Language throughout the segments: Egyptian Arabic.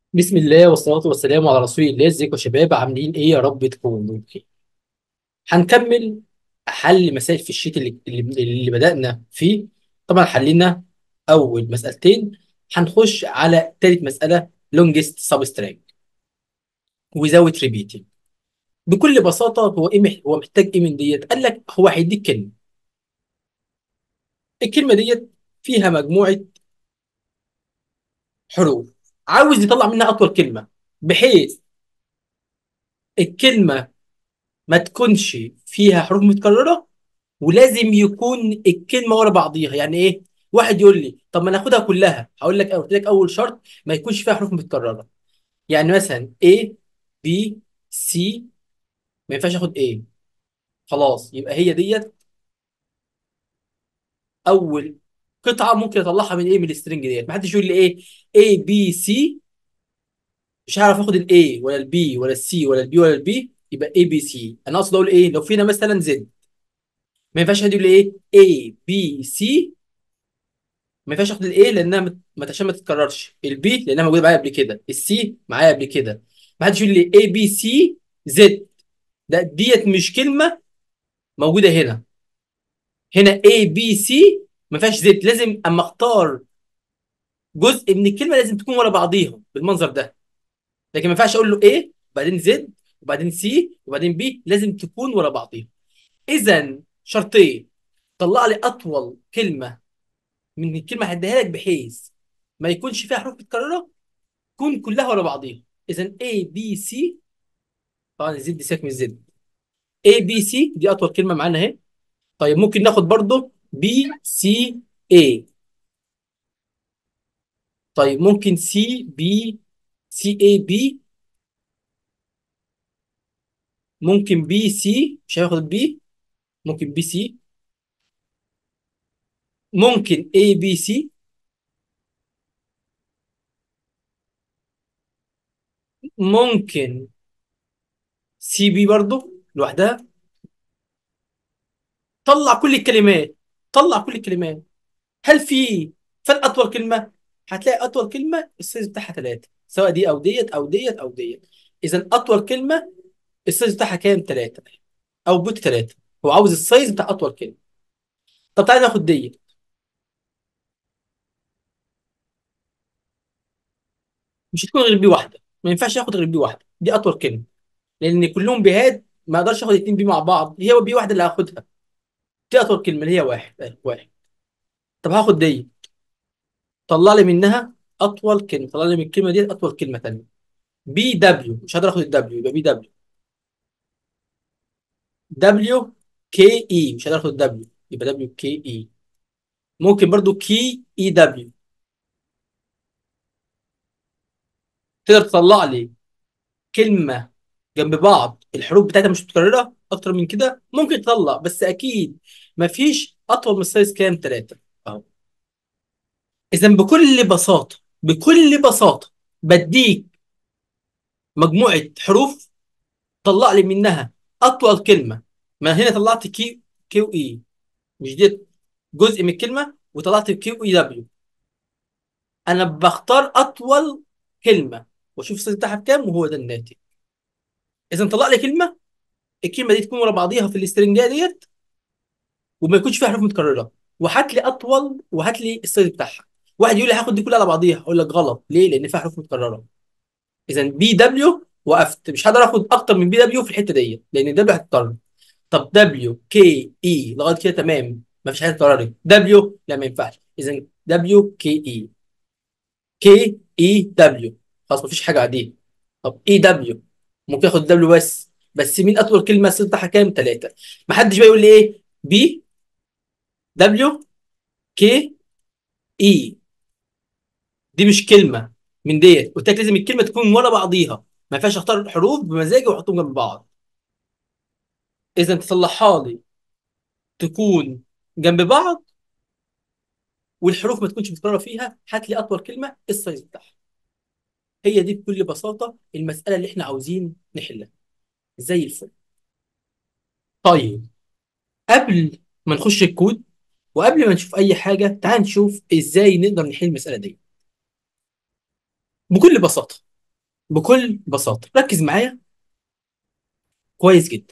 بسم الله والصلاة والسلام على رسول الله ازيكم يا شباب عاملين ايه يا رب تكونوا بخير هنكمل حل مسائل في الشيت اللي, اللي, اللي بدأنا فيه طبعا حلينا اول مسألتين هنخش على ثالث مسألة longest substring without repeating بكل بساطة هو ايه مح- هو محتاج ايه من ديت قال لك هو هيديك كلمة الكلمة ديت فيها مجموعة حروف عاوز يطلع منها اطول كلمة بحيث الكلمة ما تكونش فيها حروف متكررة ولازم يكون الكلمه ورا بعضيها يعني ايه واحد يقول لي طب ما ناخدها كلها هقول لك قلت لك اول شرط ما يكونش فيها حروف متكرره يعني مثلا A B C ما ينفعش اخد A خلاص يبقى هي ديت اول قطعه ممكن اطلعها من ايه من السترنج ديت ما حدش يقول لي ايه A B C مش هعرف اخد الاي ولا البي ولا السي ولا البي ولا البي يبقى اي بي سي انا اقصد اقول ايه لو فينا مثلا زد ما ينفعش حد يقول لي ايه A B C ما ينفعش اخد الايه لانها مت... مت- عشان ما تتكررش البي لانها موجوده معايا قبل كده السي معايا قبل كده ما حدش يقول لي اي بي سي زد ده ديت مش كلمه موجوده هنا هنا اي بي سي ما فيهاش زد لازم اما اختار جزء من الكلمه لازم تكون ورا بعضيها بالمنظر ده لكن ما ينفعش اقول له ايه وبعدين زد وبعدين سي وبعدين بي لازم تكون ورا بعضيها اذا شرطين طلع لي اطول كلمه من الكلمه هديها لك بحيث ما يكونش فيها حروف متكرره تكون كلها ورا بعضيها اذا A B C طبعا الزد دي سيبك من الزد A B C دي اطول كلمه معانا اهي طيب ممكن ناخد برضو B C A طيب ممكن C B C A B ممكن B C مش هياخد B ممكن B C ممكن A B C ممكن C B برضو لوحدها طلع كل الكلمات طلع كل الكلمات هل في فرق اطول كلمه هتلاقي اطول كلمه السايز بتاعها ثلاثه سواء دي او ديت او ديت او ديت اذا اطول كلمه السايز بتاعها كام ثلاثه او بوت ثلاثه هو عاوز السايز بتاع اطول كلمه طب تعالى ناخد ديت مش هتكون غير بي واحده ما ينفعش ياخد غير بي واحده دي اطول كلمه لان كلهم بيهات ما اقدرش اخد اتنين بي مع بعض هي بي واحده اللي هاخدها دي اطول كلمه اللي هي واحد أهي، واحد طب هاخد دي طلع لي منها اطول كلمه طلع لي من الكلمه دي اطول كلمه ثانيه بي دبليو مش هقدر اخد الدبليو يبقى بي دبليو دبليو كي اي مش هقدر اخد دبليو يبقى دبليو كي اي ممكن برضو كي اي دبليو تقدر تطلع لي كلمه جنب بعض الحروف بتاعتها مش متكرره اكتر من كده ممكن تطلع بس اكيد مفيش اطول من السايز كام ثلاثه اهو اذا بكل بساطه بكل بساطه بديك مجموعه حروف طلع لي منها اطول كلمه ما هنا طلعت كي كيو اي مش دي جزء من الكلمه وطلعت كيو اي دبليو انا بختار اطول كلمه واشوف السايز بتاعها بكام وهو ده الناتج اذا طلع لي كلمه الكلمه دي تكون ورا بعضيها في الاسترنجايه ديت وما يكونش فيها حروف متكرره وهات لي اطول وهات لي السايز بتاعها واحد يقول لي هاخد دي كلها على بعضيها اقول لك غلط ليه لان فيها حروف متكرره اذا بي دبليو وقفت مش هقدر اخد اكتر من بي دبليو في الحته ديت لان دبليو هتتكرر طب دبليو كي اي لغايه كده تمام ما فيش حاجه اتكررت دبليو لا ما ينفعش اذا دبليو كي اي كي اي دبليو خلاص ما فيش حاجه عاديه طب اي دبليو ممكن اخد دبليو بس بس مين اطول كلمه السيل بتاعها كام ثلاثه ما حدش بقى يقول لي ايه بي دبليو كي اي دي مش كلمه من ديت قلت لك لازم الكلمه تكون ورا بعضيها ما ينفعش اختار الحروف بمزاجي واحطهم جنب بعض اذا تطلعها لي تكون جنب بعض والحروف ما تكونش متكرره فيها هات لي اطول كلمه السايز بتاعها هي دي بكل بساطه المساله اللي احنا عاوزين نحلها زي الفل طيب قبل ما نخش الكود وقبل ما نشوف اي حاجه تعال نشوف ازاي نقدر نحل المساله دي بكل بساطه بكل بساطه ركز معايا كويس جدا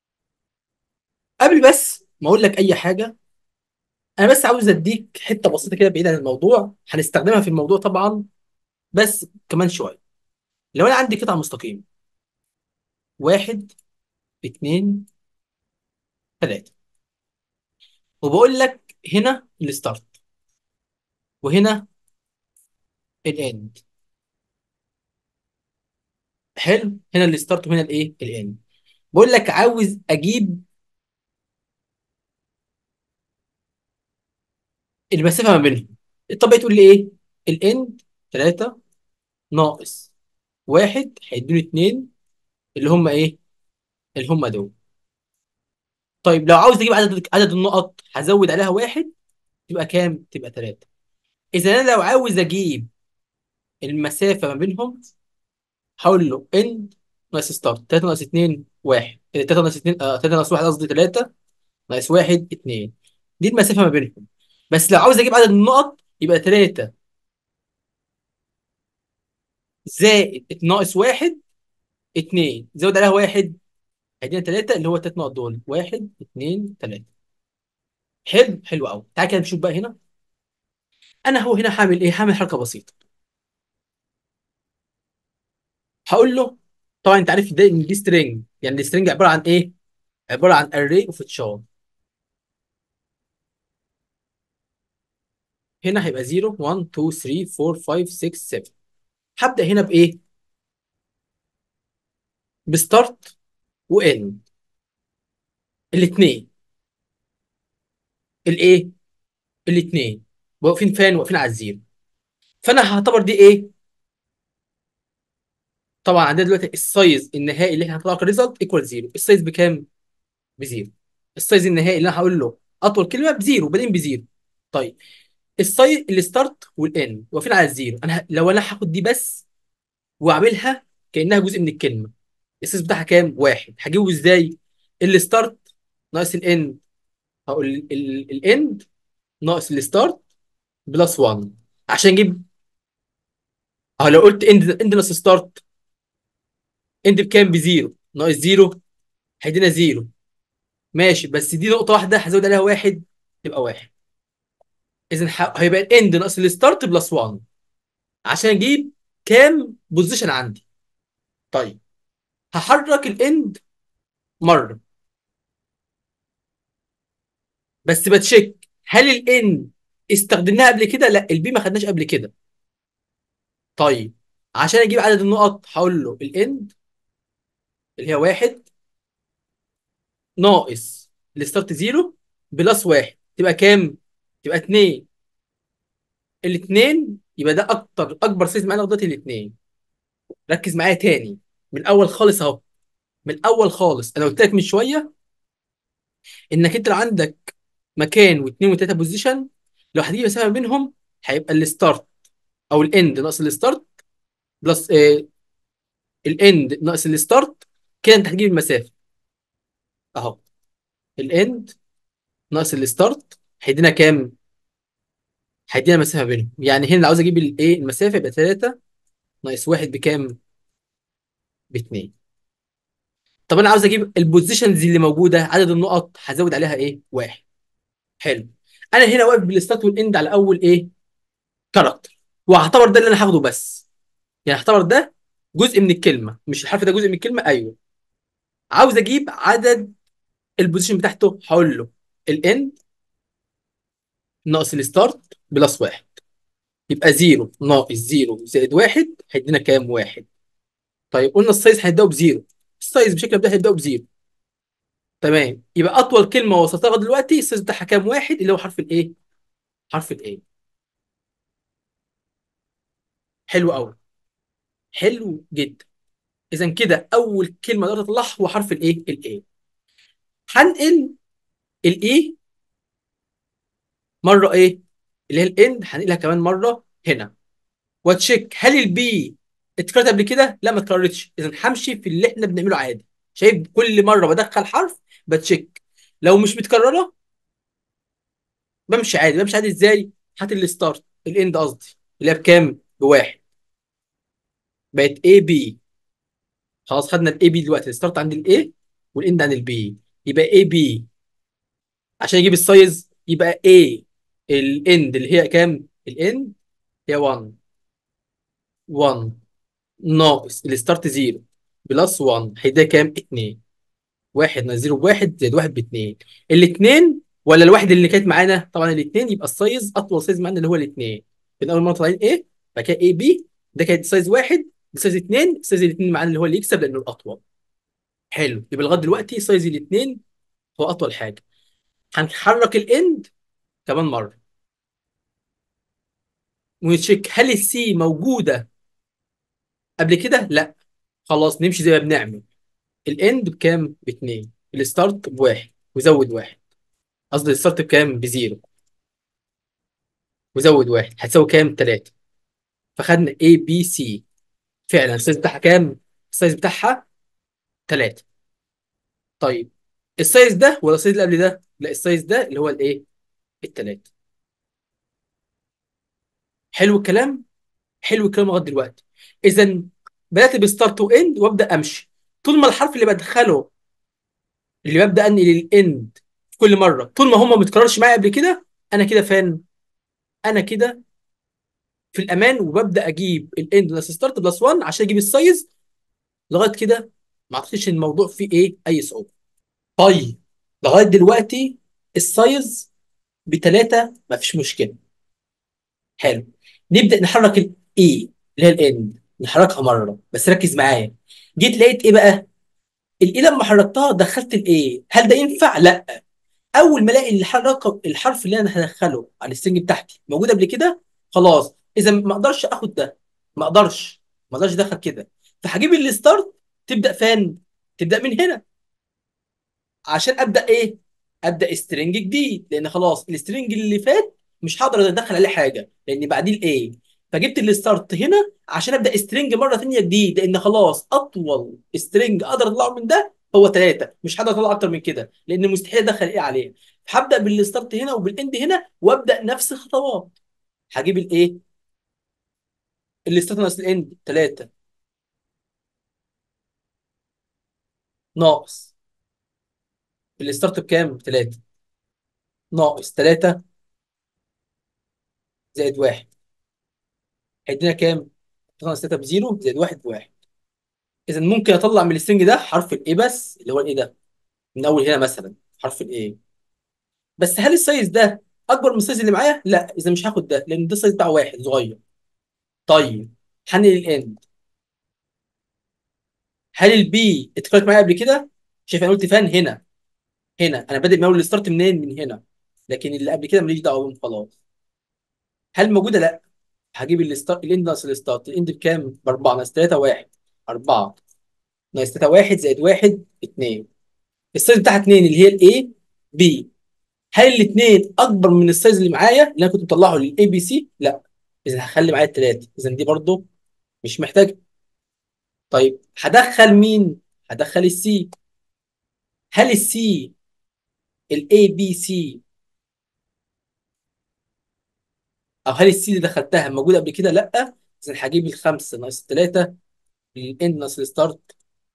قبل بس ما اقول لك اي حاجه انا بس عاوز اديك حته بسيطه كده بعيد عن الموضوع هنستخدمها في الموضوع طبعا بس كمان شويه لو انا عندي قطعه مستقيمه واحد اتنين تلاته وبقول لك هنا الستارت وهنا الاند حلو هنا الستارت وهنا الايه الاند بقول لك عاوز اجيب المسافه ما بينهم الطبيعي تقول لي ايه الاند 3 ناقص واحد هيدوني اتنين اللي هم ايه اللي هم دول طيب لو عاوز اجيب عدد عدد النقط هزود عليها واحد تبقى كام تبقى 3 اذا انا لو عاوز اجيب المسافه ما بينهم هقول له اند ناقص ستارت 3 ناقص 2 1 3 ناقص 2 آه 3 ناقص 1 قصدي 3 ناقص 1 2 دي المسافه ما بينهم بس لو عاوز اجيب عدد النقط يبقى 3 زائد ناقص 1 2 زود عليها 1 هيدينا 3 اللي هو الثلاث نقط دول 1 2 3 حلو حلو قوي تعالى كده نشوف بقى هنا انا هو هنا هعمل ايه هعمل حركه بسيطه هقول له طبعا انت عارف ده ان دي سترينج يعني السترينج عباره عن ايه عباره عن array اوف تشار هنا هيبقى 0 1 2 3 4 5 6 7 هبدا هنا بايه بستارت واند الاثنين الايه الاثنين واقفين فين واقفين على الزيرو فانا هعتبر دي ايه طبعا عندنا دلوقتي السايز النهائي اللي احنا هنطلعه كريزلت ايكوال زيرو السايز بكام بزيرو السايز النهائي اللي انا هقول له اطول كلمه بزيرو بادئين بزيرو طيب السايز الستارت والان واقفين على الزيرو انا ه- لو انا هاخد دي بس واعملها كانها جزء من الكلمه السايز بتاعها كام واحد هجيبه ازاي الستارت ناقص الاند هقول الاند ناقص الستارت بلس 1 عشان اجيب اه لو قلت اند اند ناقص ستارت اند بكام بزيرو ناقص زيرو هيدينا زيرو ماشي بس دي نقطة واحدة هزود عليها واحد تبقى واحد إذا ح- هيبقى الاند ناقص الستارت بلس 1 عشان أجيب كام بوزيشن عندي طيب هحرك الاند مرة بس بتشيك هل الاند استخدمناها قبل كده؟ لا البي ما خدناش قبل كده طيب عشان أجيب عدد النقط هقول له الاند اللي هي واحد ناقص الستارت زيرو بلس واحد تبقى كام؟ تبقى اتنين الاتنين يبقى ده أكتر أكبر سايز معانا دلوقتي الاتنين ركز معايا تاني من الاول خالص اهو من الاول خالص انا قلت لك من شويه انك انت لو عندك مكان واثنين وثلاثه بوزيشن لو هتجيب مسافه بينهم هيبقى الستارت او الاند ناقص الستارت بلس آه الاند ناقص الستارت كده انت هتجيب المسافه اهو الاند ناقص الستارت هيدينا كام؟ هيدينا مسافه بينهم يعني هنا لو عاوز اجيب الايه المسافه يبقى 3 ناقص 1 بكام؟ ب 2 طب انا عاوز اجيب البوزيشنز اللي موجوده عدد النقط هزود عليها ايه؟ واحد حلو انا هنا واقف بالستارت والاند على اول ايه كاركتر وهعتبر ده اللي انا هاخده بس يعني هعتبر ده جزء من الكلمه مش الحرف ده جزء من الكلمه ايوه عاوز اجيب عدد البوزيشن بتاعته هقول له الاند ناقص الستارت بلس واحد يبقى 0 ناقص 0 زائد واحد هيدينا كام واحد طيب قلنا السايز هيبداوا بزيرو السايز بشكل ده هيبداوا بزيرو تمام يبقى اطول كلمه وصلتها لغاية دلوقتي السايز بتاعها كام واحد اللي هو حرف الايه حرف الايه حلو قوي حلو جدا اذا كده اول كلمه اقدر اطلعها هو حرف الايه الايه هنقل الايه مره ايه اللي هي الاند هنقلها كمان مره هنا واتشيك هل البي اتكررت قبل كده لا ما اتكررتش اذا همشي في اللي احنا بنعمله عادي شايف كل مره بدخل حرف بتشيك لو مش متكرره بمشي عادي بمشي عادي ازاي هات الستارت الاند قصدي اللي هي بكام بواحد بقت اي بي خلاص خدنا الاي بي دلوقتي الستارت عند الاي والاند عند البي يبقى اي بي عشان يجيب السايز يبقى اي الاند اللي هي كام الاند هي 1 1 ناقص الستارت 0 بلس 1 هيديها كام 2 1 ناقص 0 بواحد زائد 1 ب 2 الاثنين ولا الواحد اللي كانت معانا طبعا الاثنين يبقى السايز اطول سايز معانا اللي هو الاثنين من اول مره طالعين ايه بعد كده اي بي ده كانت سايز واحد ده سايز اثنين سايز الاثنين معانا اللي هو اللي يكسب لانه الاطول حلو يبقى لغايه دلوقتي سايز الاثنين هو اطول حاجه هنحرك الاند كمان مره ونتشيك هل السي موجوده قبل كده لا خلاص نمشي زي ما بنعمل الاند بكام باتنين الستارت بواحد وزود واحد قصدي الستارت بكام بزيرو وزود واحد هتساوي كام تلاتة فخدنا A B C فعلا السايز بتاعها كام السايز بتاعها تلاتة طيب السايز ده ولا السايز اللي قبل ده لا السايز ده اللي هو الايه التلاتة حلو الكلام حلو الكلام لغايه دلوقتي اذا بدات بستارت واند وابدا امشي طول ما الحرف اللي بدخله اللي ببدا انقل للاند في كل مره طول ما هو ما متكررش معايا قبل كده انا كده فان انا كده في الامان وببدا اجيب الاند بلس ستارت بلس 1 عشان اجيب السايز لغايه كده ما اعتقدش ان الموضوع فيه ايه اي صعوبه طيب لغايه دلوقتي السايز بثلاثه ما فيش مشكله حلو نبدا نحرك الاي اللي هي الاند نحركها مره بس ركز معايا جيت لقيت ايه بقى الاي لما حركتها دخلت الاي هل ده ينفع لا اول ما الاقي الحركه الحرف اللي انا هدخله على الستنج بتاعتي موجود قبل كده خلاص اذا ما اقدرش اخد ده ما اقدرش ما اقدرش ادخل كده فهجيب الستارت تبدا فين تبدا من هنا عشان ابدا ايه ابدا سترينج جديد لان خلاص السترينج اللي فات مش هقدر ادخل عليه حاجه لان بعديه الايه فجبت الستارت هنا عشان ابدا سترينج مره ثانيه جديد لان خلاص اطول سترينج اقدر اطلعه من ده هو ثلاثه مش هقدر اطلع اكتر من كده لان مستحيل ادخل ايه عليه هبدا بالستارت هنا وبالاند هنا وابدا نفس الخطوات هجيب الايه الستارت ناقص الاند ثلاثه ناقص الستارت بكام؟ ثلاثه ناقص ثلاثه زائد واحد هيدينا كام؟ ناقص 3 بزيرو زائد 1 بواحد اذا ممكن اطلع من الستنج ده حرف الاي بس اللي هو الايه ده من اول هنا مثلا حرف الاي بس هل السايز ده اكبر من السايز اللي معايا؟ لا اذا مش هاخد ده لان ده السايز بتاعه واحد صغير طيب هنقل الاند هل البي اتكررت معايا قبل كده؟ شايف انا قلت فان هنا هنا انا بادئ من اول الستارت منين؟ من هنا لكن اللي قبل كده ماليش دعوه بيهم خلاص هل موجوده؟ لا هجيب الستارت الاند ناقص الستارت الاند بكام؟ ب 4 ناقص 3 1 4 ناقص 3 1 زائد 1 2 السايز بتاعها 2 اللي هي الاي بي هل الاثنين اكبر من السايز اللي معايا اللي انا كنت مطلعه للاي بي سي لا اذا هخلي معايا الثلاثه اذا دي برضو مش محتاج طيب هدخل مين هدخل السي هل السي الاي بي سي او هل السي اللي دخلتها موجوده قبل كده لا اذا هجيب الخمسه ناقص الثلاثه الاند ناقص الستارت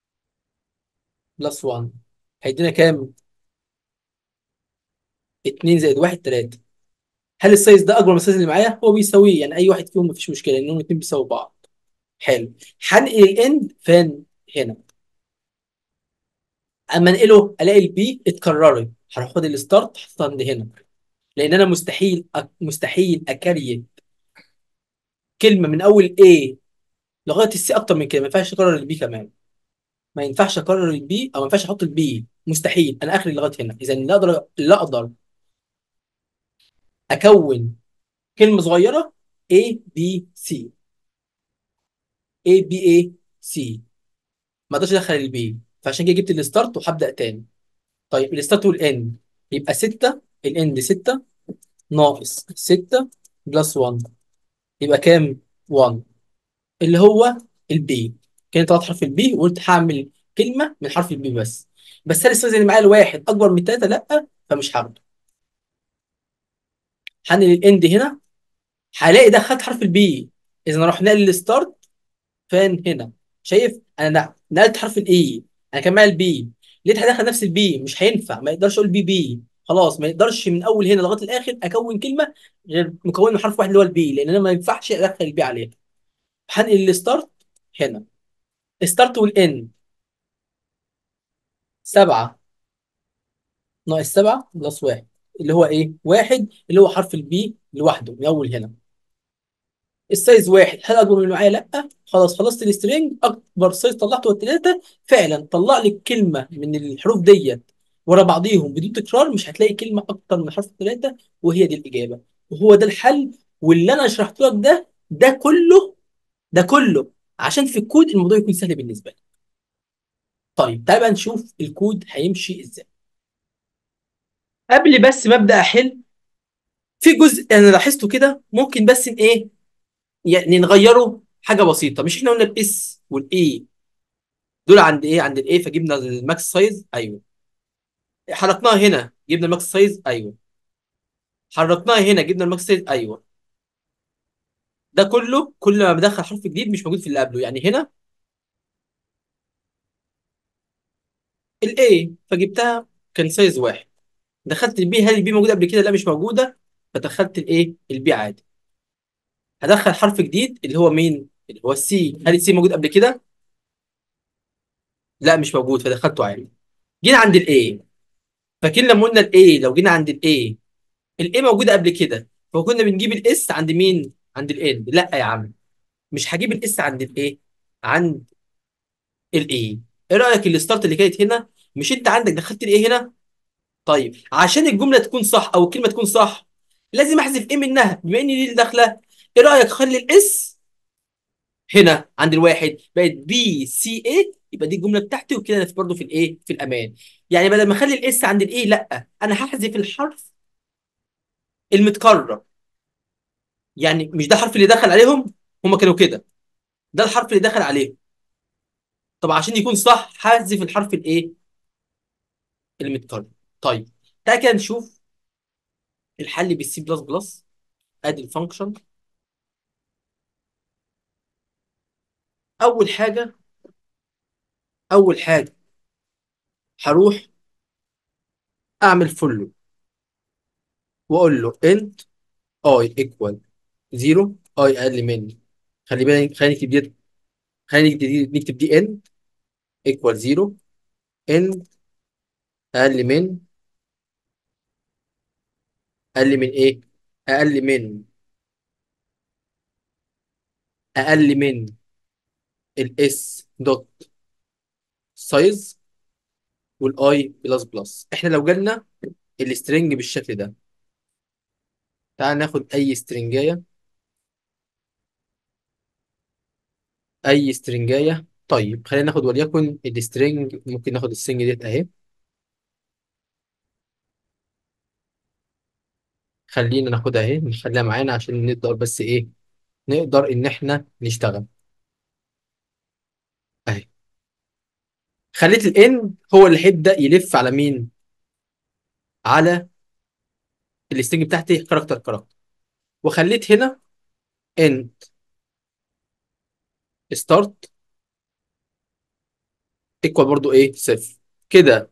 بلس 1 هيدينا كام 2 زائد 1 3 هل السايز ده اكبر من السايز اللي معايا هو بيساويه يعني اي واحد فيهم مفيش مشكله لانهم الاثنين بيساووا بعض حلو هنقل الاند فين هنا اما انقله الاقي البي اتكررت هاخد الستارت احطها عند هنا لان انا مستحيل أ... مستحيل اكريت كلمه من اول A لغايه السي اكتر من كده ما ينفعش اكرر البي كمان ما ينفعش اكرر البي او ما ينفعش احط البي مستحيل انا اخري لغايه هنا اذا اللي اقدر اللي اقدر اكون كلمه صغيره A B C A B A C ما اقدرش ادخل البي فعشان كده جبت الستارت وهبدا تاني طيب الستارت والاند يبقى 6 الاند 6 ناقص 6 بلس 1 يبقى كام 1 اللي هو البي كان طلعت حرف البي وقلت هعمل كلمه من حرف البي بس بس هل السايز اللي معايا الواحد اكبر من 3 لا فمش هاخده هنقل الاند هنا هلاقي دخلت حرف البي اذا اروح نقل الستارت فين هنا شايف انا نقلت حرف الاي انا كان معايا البي لقيت هدخل نفس البي مش هينفع ما يقدرش اقول بي بي خلاص ما يقدرش من اول هنا لغايه الاخر اكون كلمه غير مكون من حرف واحد اللي هو البي لان انا ما ينفعش ادخل البي عليها هنقل الستارت هنا ستارت والان سبعة ناقص سبعة بلس واحد اللي هو ايه؟ واحد اللي هو حرف البي لوحده من اول هنا السايز واحد هل اكبر من اللي معايا؟ لا خلاص خلصت السترينج اكبر سايز طلعته هو التلاته فعلا طلع لي كلمه من الحروف ديت ورا بعضيهم بدون تكرار مش هتلاقي كلمه اكتر من حرف التلاته وهي دي الاجابه وهو ده الحل واللي انا شرحته لك ده ده كله ده كله عشان في الكود الموضوع يكون سهل بالنسبه لك طيب تعال بقى نشوف الكود هيمشي ازاي قبل بس ما ابدا احل في جزء انا لاحظته كده ممكن بس ان ايه يعني نغيره حاجه بسيطه مش احنا قلنا الاس والاي دول عند ايه عند الايه فجبنا الماكس سايز ايوه حركناها هنا جبنا الماكس سايز ايوه حركناها هنا جبنا الماكس سايز ايوه ده كله كل ما بدخل حرف جديد مش موجود في اللي قبله يعني هنا الاي فجبتها كان سايز واحد دخلت البي هل البي موجوده قبل كده لا مش موجوده فدخلت الايه البي عادي هدخل حرف جديد اللي هو مين اللي هو السي هل السي موجود قبل كده لا مش موجود فدخلته عادي جينا عند الاي فاكرين لما قلنا الاي لو جينا عند الاي الاي موجوده قبل كده فكنا بنجيب الاس عند مين عند الان لا يا عم مش هجيب الاس عند الايه عند الاي ايه رايك الستارت اللي كانت هنا مش انت عندك دخلت الايه هنا طيب عشان الجمله تكون صح او الكلمه تكون صح لازم احذف ايه منها بما ان دي اللي داخله ايه رايك خلي الاس هنا عند الواحد بقت بي سي اي يبقى دي الجمله بتاعتي وكده انا برضه في الايه في الامان يعني بدل ما اخلي الاس عند الايه لا انا هحذف الحرف المتكرر يعني مش ده الحرف اللي دخل عليهم هم كانوا كده ده الحرف اللي دخل عليهم طب عشان يكون صح هحذف الحرف الايه المتكرر طيب تعالى كده نشوف الحل بالسي بلس بلس ادي الفانكشن اول حاجه اول حاجه هروح اعمل فولو واقول له انت اي ايكوال زيرو اي اقل من خلي بالك خلينا نكتب دي خلينا نكتب دي نكتب دي ان ايكوال زيرو ان اقل من اقل من ايه اقل من اقل من الاس دوت سايز والاي بلس بلس احنا لو جالنا السترنج بالشكل ده تعال ناخد اي سترنجايه اي سترنجايه طيب خلينا ناخد وليكن السترنج ممكن ناخد السترنج ديت اهي خلينا ناخدها اهي نخليها معانا عشان نقدر بس ايه نقدر ان احنا نشتغل اهي خليت الان هو اللي هيبدا يلف على مين على السترنج بتاعتي كاركتر كاركتر وخليت هنا انت ستارت ايكوال برضو ايه صفر كده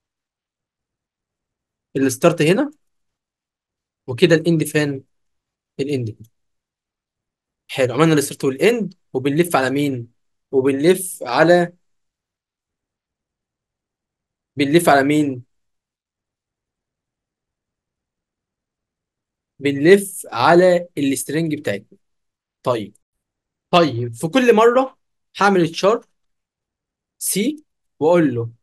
الستارت هنا وكده الاند فين الاند هنا. حلو عملنا الستارت والاند وبنلف على مين وبنلف على بنلف على مين بنلف على السترنج بتاعتنا طيب طيب في كل مره هعمل تشار سي واقول له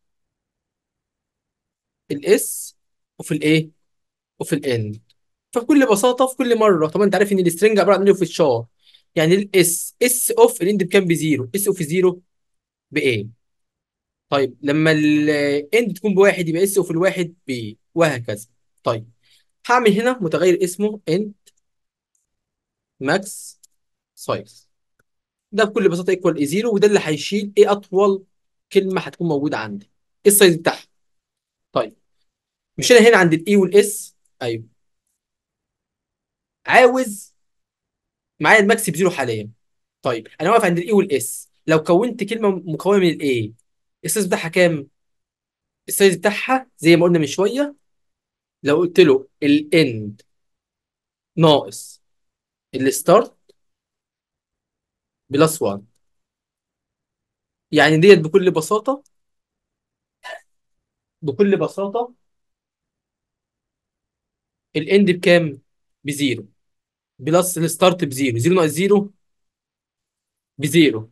الاس وفي الايه وفي الان فبكل بساطه في كل مره طبعا انت عارف ان السترنج عباره عن ايه في الشار يعني الاس اس اوف الاند بكام بزيرو اس اوف زيرو بايه طيب لما الاند تكون بواحد يبقى اس اوف الواحد ب وهكذا طيب هعمل هنا متغير اسمه اند ماكس سايز ده بكل بساطه ايكوال اي زيرو وده اللي هيشيل ايه اطول كلمه هتكون موجوده عندي ايه السايز بتاعها طيب مش انا هنا عند الاي والاس ايوه عاوز معايا الماكس بزيرو حاليا طيب انا واقف عند الاي والاس لو كونت كلمه مكونه من الايه السايز بتاعها كام السايز بتاعها زي ما قلنا من شويه لو قلت له الاند ناقص الستارت بلس 1 يعني ديت بكل بساطه بكل بساطه الاند بكام بزيرو بلس الستارت بزيرو زيرو ناقص زيرو بزيرو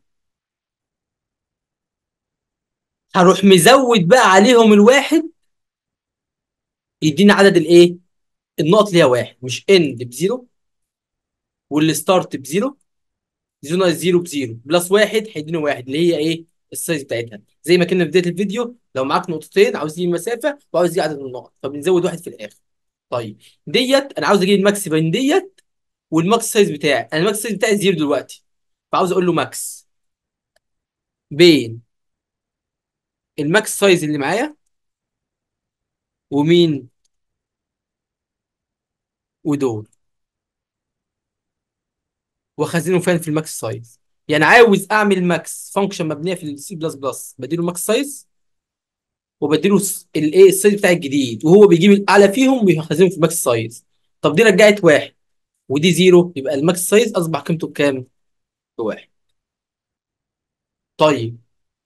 هروح مزود بقى عليهم الواحد يديني عدد الايه النقط اللي هي واحد مش اند بزيرو والستارت بزيرو زيرو ناقص زيرو بزيرو بلس واحد هيديني واحد اللي هي ايه السايز بتاعتها زي ما كنا في بدايه الفيديو لو معاك نقطتين عاوز تجيب مسافه وعاوز تجيب عدد النقط فبنزود واحد في الاخر طيب ديت انا عاوز اجيب الماكس بين ديت والماكس سايز بتاعي انا الماكس سايز بتاعي زيرو دلوقتي فعاوز اقول له ماكس بين الماكس سايز اللي معايا ومين ودول واخزنه فين في الماكس سايز يعني عاوز اعمل ماكس فانكشن مبنيه في السي بلس بلس بديله ماكس سايز وبديله س- الايه السايز بتاع الجديد وهو بيجيب الاعلى فيهم ويخزنهم في الماكس سايز طب دي رجعت واحد ودي زيرو يبقى الماكس سايز اصبح قيمته بكام؟ بواحد طيب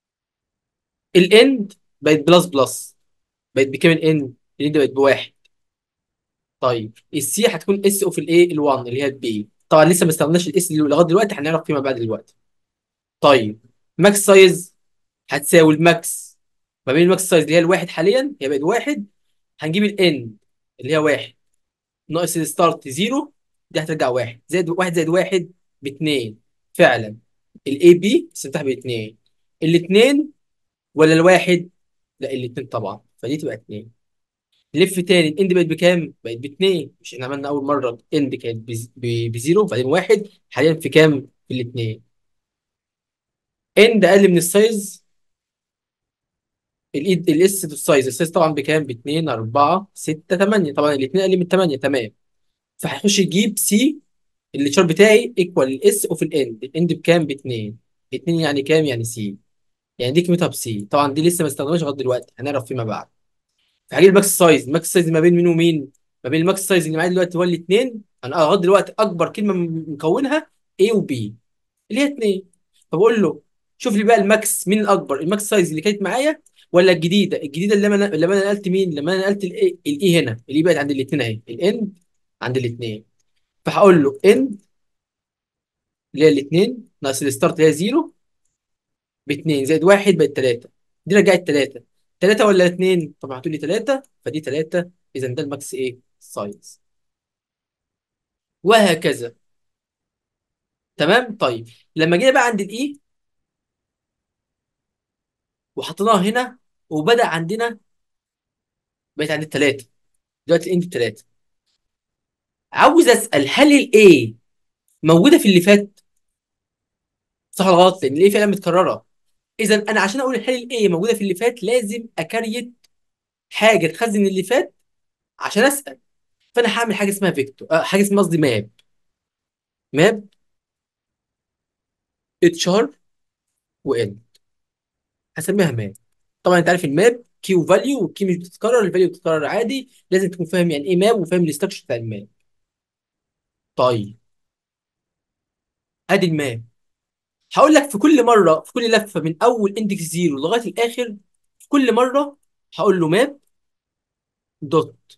الاند بقت بلس بلس بقت بكام الاند؟ الاند بقت بواحد طيب السي هتكون اس اوف الايه ال1 اللي هي البي طبعا لسه ما استخدمناش الاس اللي لغايه دلوقتي هنعرف فيما بعد دلوقتي طيب ماكس سايز هتساوي الماكس ما بين الماكس سايز اللي هي الواحد حاليا هي بقت واحد هنجيب الان اللي هي واحد ناقص الستارت زيرو دي هترجع واحد زائد واحد زائد واحد باتنين فعلا الاي بي استفتح باتنين الاتنين ولا الواحد؟ لا الاتنين طبعا فدي تبقى اتنين نلف تاني الاند بقت بكام؟ بقت باتنين مش احنا عملنا اول مره اند كانت بز- ب- بزيرو بعدين واحد حاليا في كام؟ في الاتنين اند اقل من السايز الايد الاس السايز السايز طبعا بكام؟ ب 2 4 6 8 طبعا الاثنين اقل من 8 تمام فهيخش يجيب سي الشار بتاعي ايكوال الاس اوف الاند الاند بكام؟ ب 2 2 يعني كام؟ يعني سي يعني دي قيمتها بسي طبعا دي لسه ما استخدمناش لغايه دلوقتي هنعرف فيما بعد فهجيب الماكس سايز الماكس سايز ما بين مين ومين؟ ما بين الماكس سايز اللي معايا دلوقتي هو الاثنين انا لغايه دلوقتي اكبر كلمه م- مكونها A و B اللي هي 2 فبقول له شوف لي بقى الماكس مين الاكبر الماكس سايز اللي كانت معايا ولا الجديده الجديده اللي انا لما انا نقلت مين لما انا نقلت الاي الاي هنا اللي بقت عند الاثنين اهي الاند عند الاثنين فهقول له اند اللي هي الاثنين ناقص الستارت اللي هي 0 ب 2 زائد 1 بقت 3 دي رجعت 3 3 ولا 2 طبعا هتقول لي 3 فدي 3 اذا ده الماكس ايه سايز وهكذا تمام طيب لما جينا بقى عند الاي وحطيناها هنا وبدأ عندنا بقت عند الثلاثه دلوقتي الاند بثلاثه عاوز اسال هل الاي موجوده في اللي فات صح ولا غلط لان الاي فعلا متكرره اذا انا عشان اقول هل الاي موجوده في اللي فات لازم اكريت حاجه تخزن اللي فات عشان اسال فانا هعمل حاجه اسمها فيكتور آه حاجه اسمها قصدي ماب ماب اتشار وان هسميها ماب طبعا انت عارف الماب كي وفاليو والكي مش بتتكرر الفاليو بتتكرر عادي لازم تكون فاهم يعني ايه ماب وفاهم الاستراكشر بتاع الماب طيب ادي الماب هقول لك في كل مره في كل لفه من اول اندكس زيرو لغايه الاخر في كل مره هقول له ماب دوت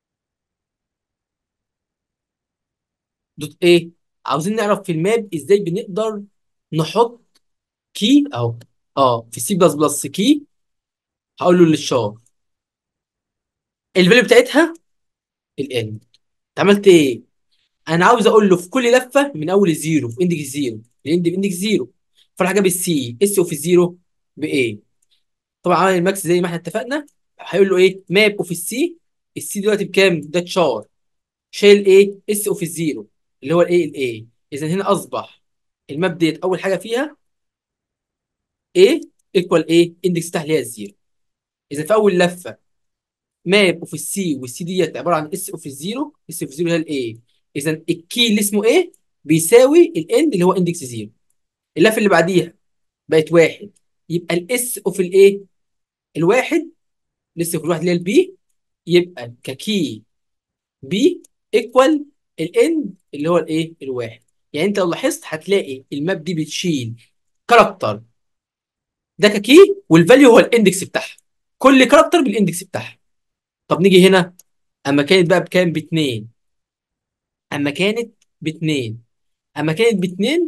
دوت ايه عاوزين نعرف في الماب ازاي بنقدر نحط كي اهو اه في سي بلس بلس كي هقول له للشار الفاليو بتاعتها الان انت عملت ايه انا عاوز اقول له في كل لفه من اول الزيرو في اندكس زيرو الاند في اندكس زيرو فراح جاب السي اس اوف الزيرو بايه طبعا عمل الماكس زي ما احنا اتفقنا هيقول له ايه ماب اوف السي السي دلوقتي بكام ده تشار شايل ايه اس اوف الزيرو اللي هو الايه الايه اذا هنا اصبح الماب ديت اول حاجه فيها ايه ايكوال ايه اندكس بتاعها اللي هي الزيرو اذا في اول لفه ماب اوف السي والسي ديت عباره عن اس اوف الزيرو اس اوف الزيرو هي الايه اذا الكي اللي اسمه ايه بيساوي الاند اللي هو اندكس زيرو اللفه اللي بعديها بقت واحد يبقى الاس اوف الايه الواحد لسه في الواحد اللي هي البي يبقى ككي بي ايكوال الاند اللي هو الايه الواحد يعني انت لو لاحظت هتلاقي الماب دي بتشيل كاركتر ده ككي والفاليو هو الاندكس بتاعها كل كاركتر بالاندكس بتاعها طب نيجي هنا اما كانت بقى بكام باتنين اما كانت باتنين اما كانت باتنين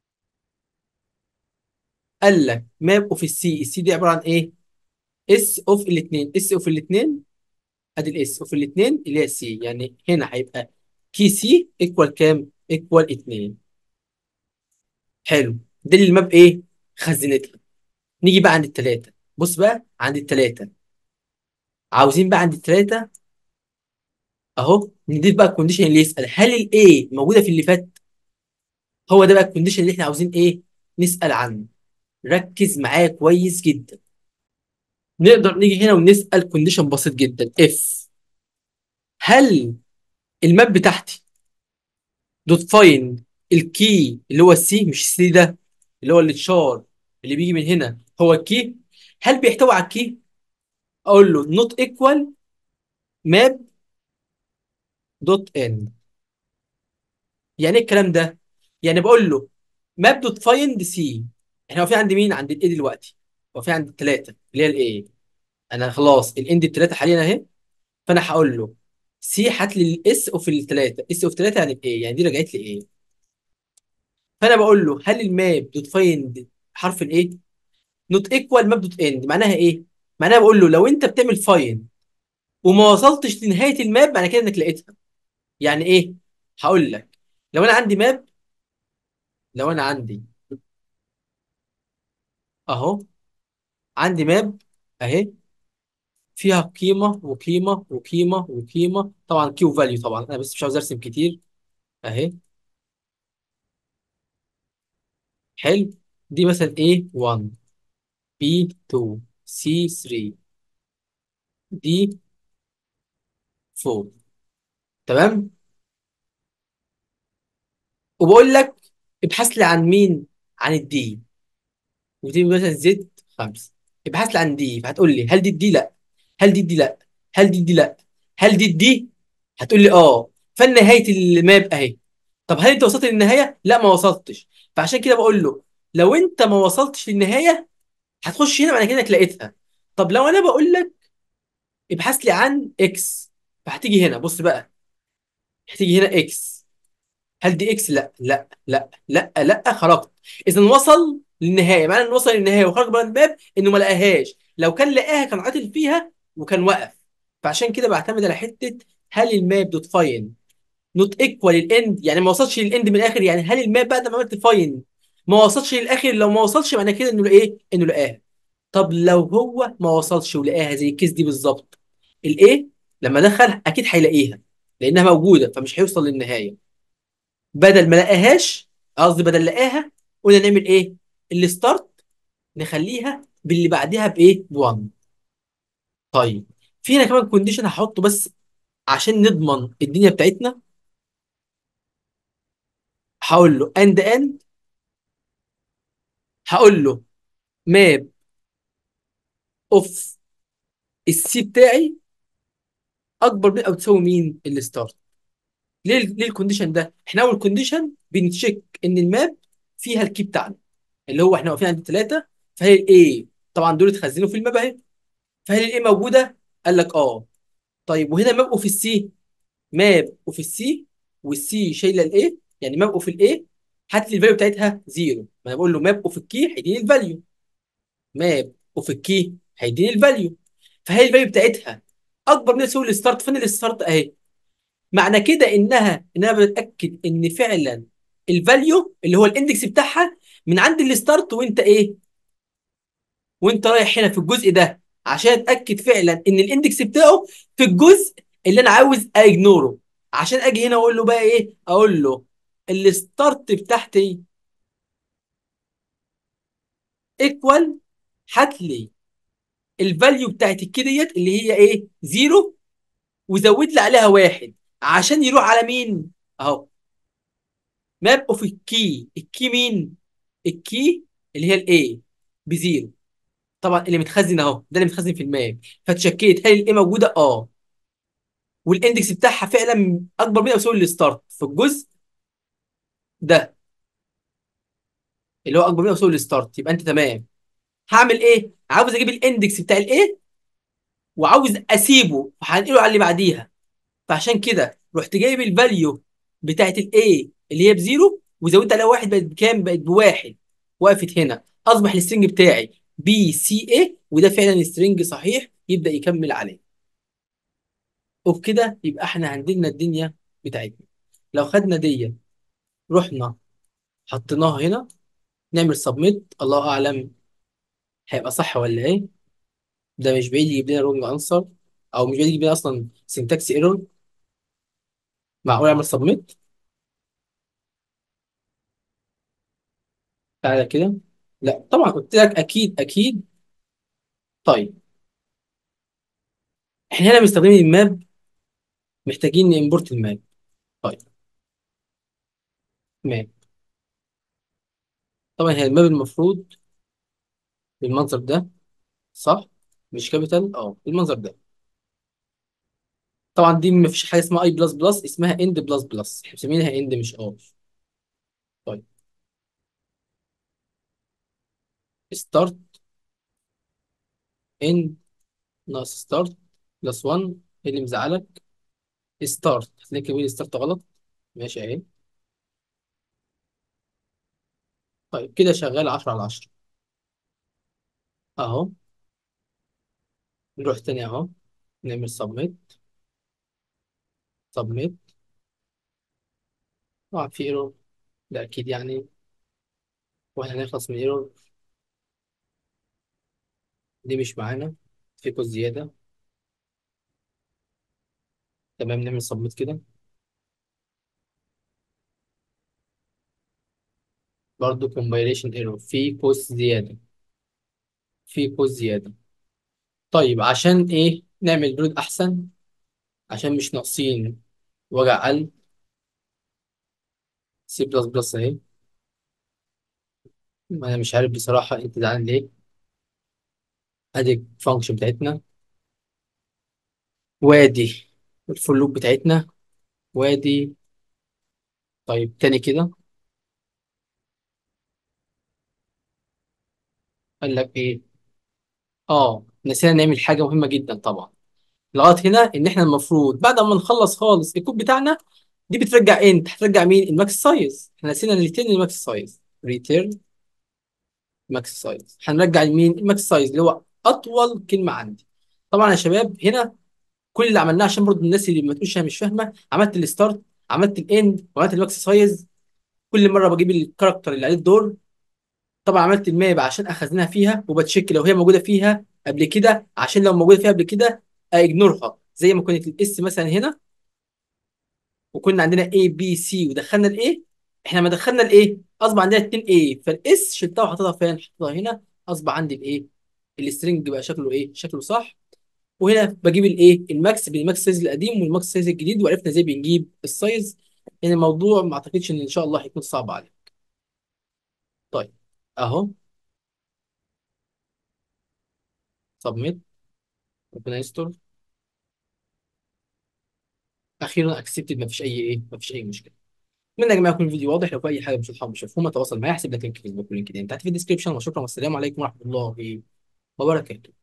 قال لك ماب اوف السي السي دي عباره عن ايه اس اوف الاثنين اس اوف الاثنين ادي الاس اوف الاثنين اللي هي السي يعني هنا هيبقى كي سي ايكوال كام ايكوال 2 حلو دي اللي الماب ايه خزنتها نيجي بقى عند الثلاثه بص بقى عند الثلاثه عاوزين بقى عند الثلاثه اهو نضيف بقى الكونديشن اللي يسال هل الايه موجوده في اللي فات هو ده بقى الكونديشن اللي احنا عاوزين ايه نسال عنه ركز معايا كويس جدا نقدر نيجي هنا ونسال كونديشن بسيط جدا اف هل الماب بتاعتي دوت فايند الكي اللي هو السي مش السي ده اللي هو التشار اللي بيجي من هنا هو الكي هل بيحتوي على الكي اقول له نوت ايكوال ماب دوت ان يعني ايه الكلام ده يعني بقول له ماب دوت فايند سي احنا واقفين عند مين عند الاي دلوقتي واقفين عند الثلاثه اللي هي الاي انا خلاص الاند الثلاثه حاليا اهي فانا هقول له سي هات لي الاس اوف الثلاثه اس اوف ثلاثه يعني ايه يعني دي رجعت لي ايه فانا بقول له هل الماب دوت فايند حرف الايه نوت ايكوال ماب دوت اند معناها ايه معناها بقول له لو انت بتعمل فايند وما وصلتش لنهايه الماب معنى كده انك لقيتها يعني ايه هقول لك لو انا عندي ماب لو انا عندي اهو عندي ماب اهي فيها قيمه وقيمه وقيمه وقيمه طبعا كيو فاليو طبعا انا بس مش عاوز ارسم كتير اهي حلو دي مثلا A1 B2 C3 دي 4 تمام وبقول لك ابحث لي عن مين عن الدي ودي مثلا زد 5 ابحث لي عن دي فهتقول لي هل دي الدي لا هل دي الدي لا هل دي الدي لا هل دي الدي هتقول لي اه فنهايه الماب اهي طب هل انت وصلت للنهايه لا ما وصلتش فعشان كده بقول له لو انت ما وصلتش للنهايه هتخش هنا معنى كده انك لقيتها طب لو انا بقول لك ابحث لي عن اكس فهتيجي هنا بص بقى هتيجي هنا اكس هل دي اكس لا لا لا لا لا خرجت اذا وصل للنهايه معنى انه وصل للنهايه وخرج بره الباب انه ما لقاهاش لو كان لقاها كان عاطل فيها وكان وقف فعشان كده بعتمد على حته هل الماب دوت فاين نوت ايكوال الاند يعني ما وصلش للاند من الاخر يعني هل الماب بعد ما عملت فاين ما وصلش للاخر لو ما وصلش معنى كده انه ايه انه لقاها طب لو هو ما وصلش ولقاها زي الكيس دي بالظبط الايه لما دخل اكيد هيلاقيها لانها موجوده فمش هيوصل للنهايه بدل ما لقاهاش قصدي بدل لقاها قلنا نعمل ايه الستارت نخليها باللي بعدها بايه ب1 طيب في هنا كمان كونديشن هحطه بس عشان نضمن الدنيا بتاعتنا هقول له اند اند هقول له ماب اوف السي بتاعي اكبر من او تساوي مين الستارت ليه ليه الكونديشن ده احنا اول كونديشن بنتشيك ان الماب فيها الكي بتاعنا اللي هو احنا واقفين عند ثلاثه فهي الايه طبعا دول اتخزنوا في الماب اهي فهل الايه موجوده قال لك اه طيب وهنا ماب اوف السي ماب اوف السي والسي شايله الايه يعني ماب اوف الايه هات لي الفاليو بتاعتها زيرو ما انا بقول له ماب اوف الكي هيديني الفاليو ماب اوف الكي هيديني الفاليو فهي الفاليو بتاعتها اكبر من تساوي الستارت فين الستارت اهي معنى كده انها ان انا بتاكد ان فعلا الفاليو اللي هو الاندكس بتاعها من عند الستارت وانت ايه وانت رايح هنا في الجزء ده عشان اتاكد فعلا ان الاندكس بتاعه في الجزء اللي انا عاوز اجنوره عشان اجي هنا اقول له بقى ايه اقول له الستارت بتاعتي ايكوال هات لي الفاليو بتاعت الكي ديت اللي هي ايه زيرو وزود لي عليها واحد عشان يروح على مين اهو ماب اوف الكي الكي مين الكي اللي هي الاي بزيرو طبعا اللي متخزن اهو ده اللي متخزن في الماب فتشكيت هل الاي موجوده اه والاندكس بتاعها فعلا اكبر من او يساوي الستارت في الجزء ده اللي هو اكبر من او يساوي الستارت يبقى انت تمام هعمل ايه عاوز اجيب الاندكس بتاع الايه وعاوز اسيبه وهنقله على اللي بعديها فعشان كده رحت جايب الفاليو بتاعت الاي اللي هي بزيرو وزودت عليها واحد بقت بكام بقت بواحد وقفت هنا اصبح السترنج بتاعي بي سي اي وده فعلا سترنج صحيح يبدا يكمل عليه وبكده يبقى احنا عندنا الدنيا بتاعتنا لو خدنا دي رحنا حطيناها هنا نعمل سبميت الله اعلم هيبقى صح ولا ايه ده مش بعيد يجيب لنا رونج انسر او مش بعيد يجيب لنا اصلا سنتكس ايرور معقول اعمل سبميت تعالى كده لا طبعا قلت لك اكيد اكيد طيب احنا هنا مستخدمين الماب محتاجين نimporт الماب طيب ماب طبعا هي الماب المفروض بالمنظر ده صح مش كابيتال اه بالمنظر ده طبعا دي ما فيش حاجه اسمها اي بلس بلس اسمها اند بلس بلس احنا مسمينها اند مش ار طيب ستارت اند ناقص ستارت بلس 1 ايه اللي مزعلك ستارت هتلاقي كده ستارت غلط ماشي اهي طيب كده شغال 10 على 10 اهو نروح تاني اهو نعمل سبميت سبميت طبعا في ايرور ده اكيد يعني واحنا هنخلص من ايرور دي مش معانا في كود زياده تمام نعمل سبميت كده برضو كومبايليشن ايرور في كود زياده في كود زياده طيب عشان ايه نعمل برود احسن عشان مش ناقصين وجع قلب سي بلس بلس اهي انا مش عارف بصراحه انت زعلان ليه ادي الفانكشن بتاعتنا وادي الفول لوب بتاعتنا وادي طيب تاني كده قال لك ايه اه نسينا نعمل حاجه مهمه جدا طبعا لغايه هنا ان احنا المفروض بعد ما نخلص خالص الكود بتاعنا دي بترجع انت هترجع مين الماكس سايز احنا نسينا ريتيرن الماكس سايز ريتيرن ماكس سايز هنرجع لمين الماكس سايز اللي هو اطول كلمه عندي طبعا يا شباب هنا كل اللي عملناه عشان برضه الناس اللي ما تقولش انا مش فاهمه عملت الستارت عملت الاند وعملت الماكس سايز كل مره بجيب الكاركتر اللي عليه الدور طبعا عملت الماب عشان اخزنها فيها وبتشيك لو هي موجوده فيها قبل كده عشان لو موجوده فيها قبل كده اجنورها زي ما كانت الاس مثلا هنا وكنا عندنا A B C ودخلنا الاي احنا ما دخلنا الايه اصبح عندنا 2 A فالاس شلتها وحطيتها فين حطيتها هنا اصبح عندي الايه السترنج بقى شكله ايه شكله صح وهنا بجيب الايه الماكس بالماكس سايز القديم والماكس سايز الجديد وعرفنا ازاي بنجيب السايز يعني الموضوع ما اعتقدش ان ان شاء الله هيكون صعب عليك طيب اهو سبميت ربنا يستر اخيرا اكسبتد ما فيش اي ايه ما فيش اي مشكله اتمنى يا جماعه يكون الفيديو واضح لو في اي حاجه مش واضحه مش مفهومه تواصل معايا هسيب لك لينك فيسبوك ولينكدين تحت في الديسكربشن وشكرا والسلام عليكم ورحمه الله وبركاته